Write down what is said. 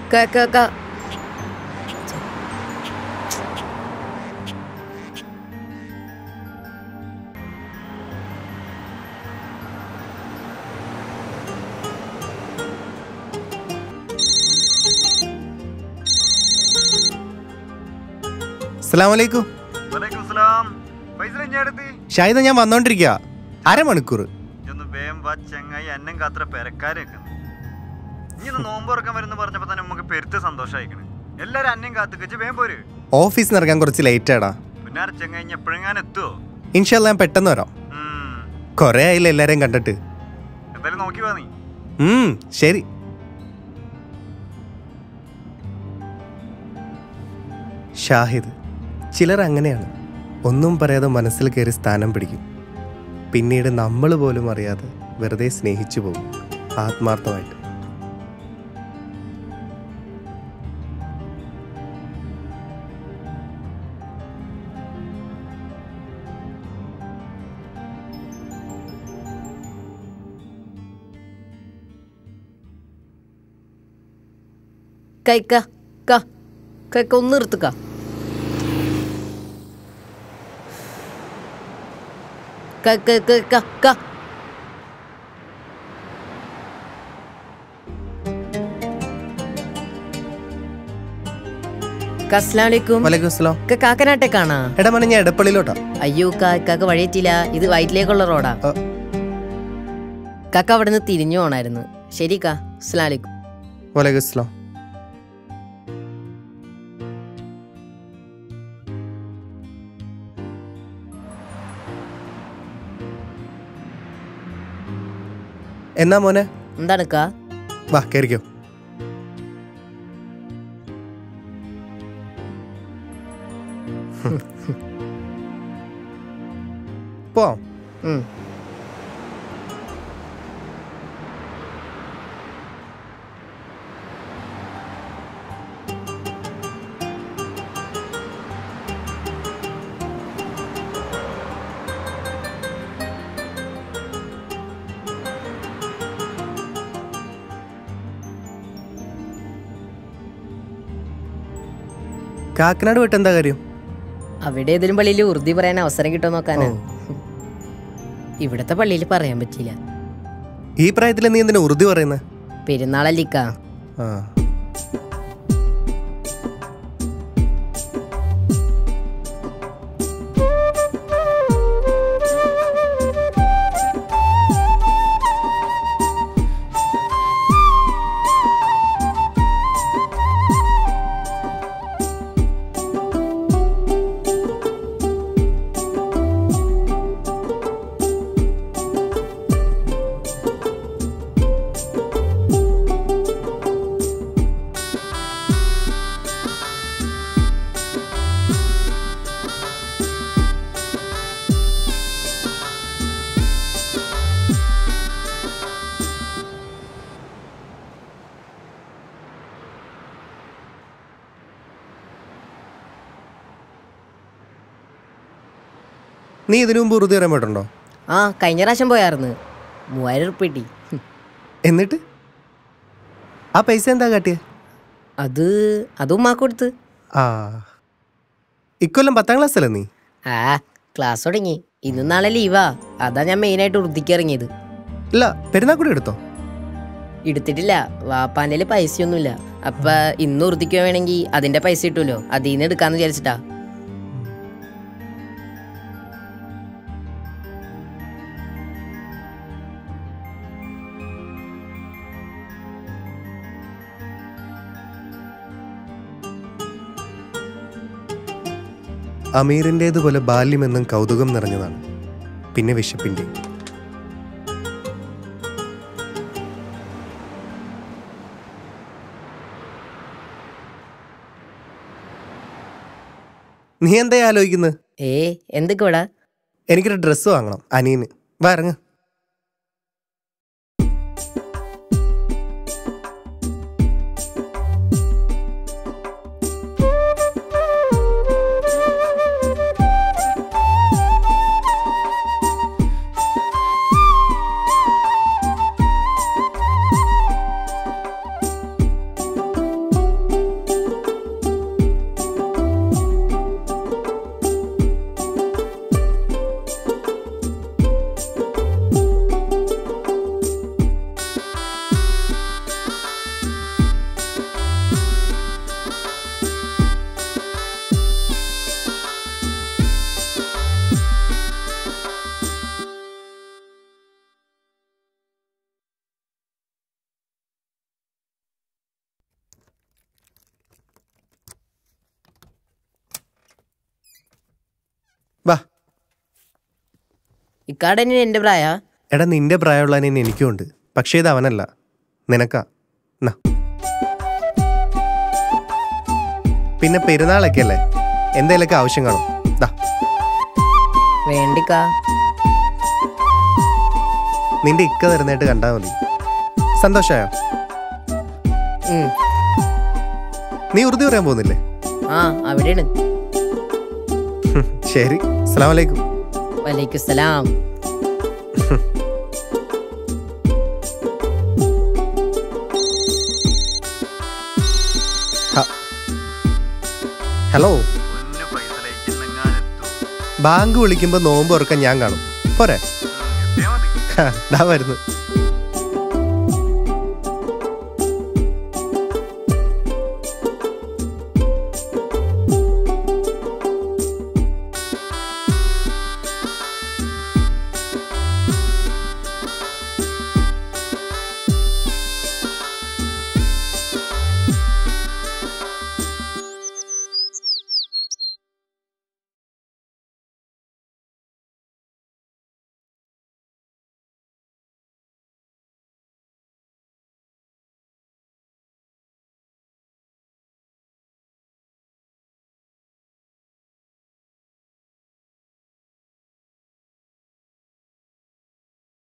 ക ക ക അസ്സലാമലൈക്കും വലൈക്കും സ്ലാം പൈസ ഇഞ്ഞെടുത്ത് ഷാഹിദ ഞാൻ വന്നോണ്ടിരിക്കുക അരമണിക്കൂർ ഇതൊന്ന് വേം വാ ചങ്ങായി അന്നം കാത്ര പെരക്കാരേക്കുന്നു ഇനി ഒന്ന് നോമ്പ് തുറക്കാൻ വരുന്ന പറഞ്ഞപ്പോ തന്നെ നമുക്ക് പെരുത്ത് സന്തോഷമായിക്കണ് എല്ലാരും അന്നം കാത്തു വെച്ച് വേം പോര് ഓഫീസിൽ നിന്ന് ഇറങ്ങാൻ കുറച്ച് ലേറ്റ് ആടാ പിന്നെ അര ചങ്ങായി ഇനി എപ്പോഴെങ്ങാനും എത്തുവോ ഇൻഷല്ല ഞാൻ പെട്ടെന്ന് വരാം ഉം. കുറേ ആയില്ല എല്ലാരെയും കണ്ടിട്ട് എന്തായാലും നോക്കി വാ നീ ഉം ശരി ഷാഹിദ് ചിലർ അങ്ങനെയാണ് ഒന്നും പറയാതെ മനസ്സിൽ കയറി സ്ഥാനം പിടിക്കും പിന്നീട് നമ്മൾ പോലും അറിയാതെ വെറുതെ സ്നേഹിച്ചു പോകും ആത്മാർത്ഥമായിട്ട് കൈ ക ക കൈ ക ഒന്ന് നിർത്തുക ക ക ക ക ക അസ്സലാമലൈക്കും വലൈക്കും അസ്സലാം കാക്കനാട്ടേക്കാണാ എടാ മനെ ഞാൻ എടപ്പള്ളിയിലോട്ടാ അയ്യോ കാക്കാക്ക് വഴിയെത്തില്ല ഇത് വയറ്റിലേക്കുള്ള റോഡാ ആ. കാക്ക അവിടെ നിന്ന് തിരിഞ്ഞു പോണായിരുന്നു ശരി കാ അസ്സലാമലൈക്കും വലൈക്കും അസ്സലാം എന്നാ മോനെ എന്താണ് കാ വാ കയറിക്കോ പോവാം ഉം. കാക്കനാട് വിട്ട് എന്താ കാര്യം അവിടെ ഏതെങ്കിലും പള്ളിയിൽ ഉറുദി പറയാൻ അവസരം കിട്ടുമോ നോക്കാനാ ഇവിടത്തെ പള്ളിയിൽ പറയാൻ പറ്റില്ല ഈ പ്രായത്തിൽ നീ എന്തിനാ ഉറുദി പറയുന്നത് പെരുന്നാളല്ലിക്കാ ആ നീ ഇതിനു മുമ്പ് ഉറുദി പറയാൻ പോയിട്ടുണ്ടോ ആ കഴിഞ്ഞ പ്രാവശ്യം പോയായിരുന്നു മൂവായിരം ഉറുപ്പ കിട്ടി ഹും. എന്നിട്ട് ആ പൈസ എന്താ കാട്ടിയ അത് അതും ഉമ്മാക്ക് കൊടുത്ത് ആ ഇക്കൊല്ലം പത്താം ക്ലാസ് അല്ലേ നീ ആ ക്ലാസ് തുടങ്ങി ഇന്നും നാളെ ലീവാ അതാ ഞാൻ മെയിനായിട്ട് ഉറുദിക്ക് ഇറങ്ങിയത് ഇല്ല പെരുന്നാൾ കൂടി എടുത്തോ എടുത്തിട്ടില്ല വാപ്പാൻ്റെ പൈസയൊന്നുമില്ല അപ്പൊ ഇന്ന് ഉറുദിക്ക് വേണമെങ്കിൽ അതിന്റെ പൈസ കിട്ടുമല്ലോ അതിൽ നിന്ന് എടുക്കാന്ന് വിചാരിച്ചിട്ടാ അമീറിൻ്റേതുപോലെ ബാല്യമെന്നും കൗതുകം നിറഞ്ഞതാണ് പിന്നെ വിശപ്പിൻ്റെ നീ എന്താ ആലോചിക്കുന്നത് ഏ എന്തൊക്കെ ഇവിടെ എനിക്കൊരു ഡ്രസ്സ് വാങ്ങണം അനിയന് വാ ഇറങ്ങ് ഇക്കാടെ തന്നെ എൻ്റെ പ്രായ എടാ നിന്റെ പ്രായമുള്ളതിന് എനിക്കും ഉണ്ട് പക്ഷേ ഇത് അവനല്ല നിനക്കാ എന്നാ പിന്നെ പെരുന്നാളൊക്കെ അല്ലേ എന്തെങ്കിലുമൊക്കെ ആവശ്യം കാണും ദാ വേണ്ടിക്കാ നിന്റെ ഇക്ക തരുന്നതായിട്ട് കണ്ടാൽ മതി സന്തോഷമായോ ഉം. നീ ഉറുദി പറയാൻ പോകുന്നില്ലേ ആ അവിടെയാണ് ഹും, ശരി അസ്സലാമു അലൈക്കും വലൈക്കുസ്സലാം ഹ- ഹലോ ഒന്ന് പൈസയിലേക്ക് ഇന്നെങ്ങാനെത്തു ബാങ്ക് വിളിക്കുമ്പോൾ നോമ്പ് തുറക്കാൻ ഞാൻ കാണും പോരെ എത്തിയാ മതി ദാ വരുന്നു